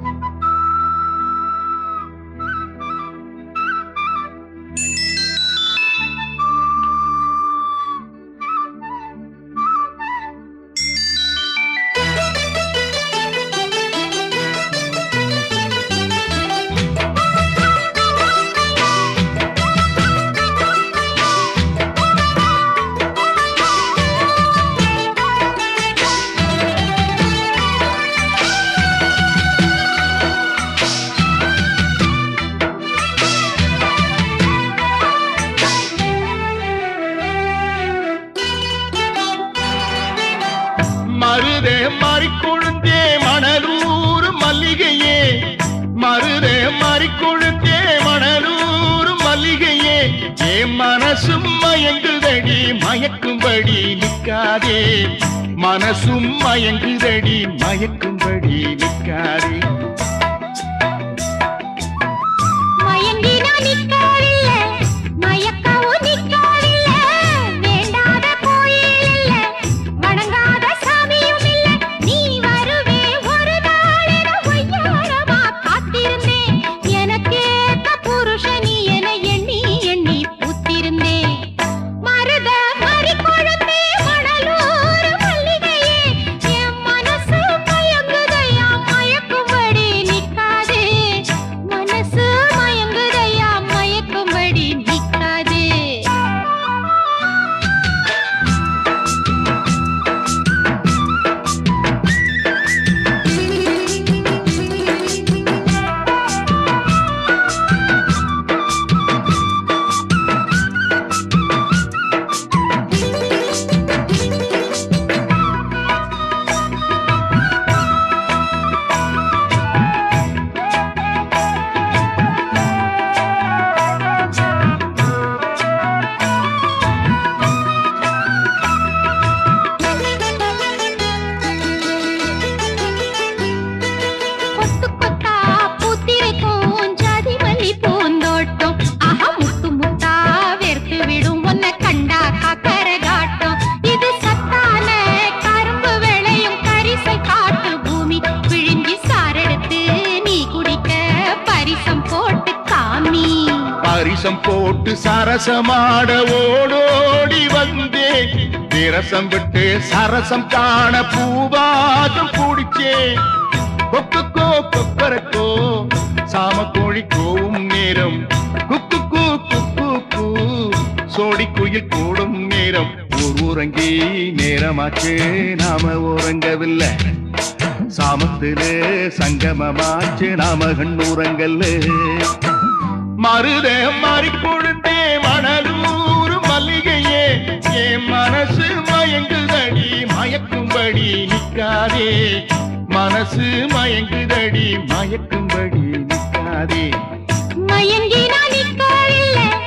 மருதே மாறிக்கொழுந்தே மணலூர் மல்லிகையே மருதே மாறிக்கொழுந்தே மணலூர் மல்லிகையே ஏ மனசும் மயங்குதடி மயக்கும்படி நிற்காதே மனசும் மயங்குதடி மயக்கும்படி நிற்காதே மயங்கினா நிற்கவில்ல, மயக்கவும் நிற்கவில்ல. வேண்டாத கோயில் இல்ல, வணங்காத சாமியும் இல்ல. நீ வருவே ஒரு நாளென ஒய்யாரமா காத்திருந்தேன். எனக்கேத்த புருஷனி என எண்ணி எண்ணி பூத்திருந்தேன். மருத மறிக்கொழுந்தே மணலூர் மல்லிகையே, என் மனசு மயங்குதையா, மயக்கும்படி நிற்காதே. மனசு மயங்குதையா, மயக்கும்படி நிற்காதே. கொத்து கொத்தா பூத்திருக்கும் ஜாதி மல்லி பூந்தோட்டம் ஆஹா முத்து முத்தா வெறுத்து விடும் உன்னை கண்டா காக்கரகாட்டம் இது சத்தான கரும்பு விளையும் கரிசல் காட்டு பூமி விழுங்கி சாரெடுத்து நீ குடிக்க பரிசம் போட்டு காமி பரிசம் போட்டு சரசமாட ஓடோடி வந்தேன் விரசம் விட்டு சரசம் காண பூவாதம் பிடிச்சேன் கொக்குக்கோ கொக்கரக்கோ சாம கோழி கோவும் நேரம் குக்கு குக்கு கூ சோடி குயில் கூடும் நேரம் ஊர் உறங்கி நேரமாச்சு நாம உறங்கவில்லை சாமத்திலே சங்கமமாச்சு நாம கண்ணூரங்கல்ல மருத மாறி கொடுத்தே மணலூர் மல்லிகையே என் மனசு மயங்குதடி மயக்கும்படி நிற்காதே மனசு மயங்குதடி மயக்கும்படி நிற்காதே மயங்கினா நிற்கவில்லை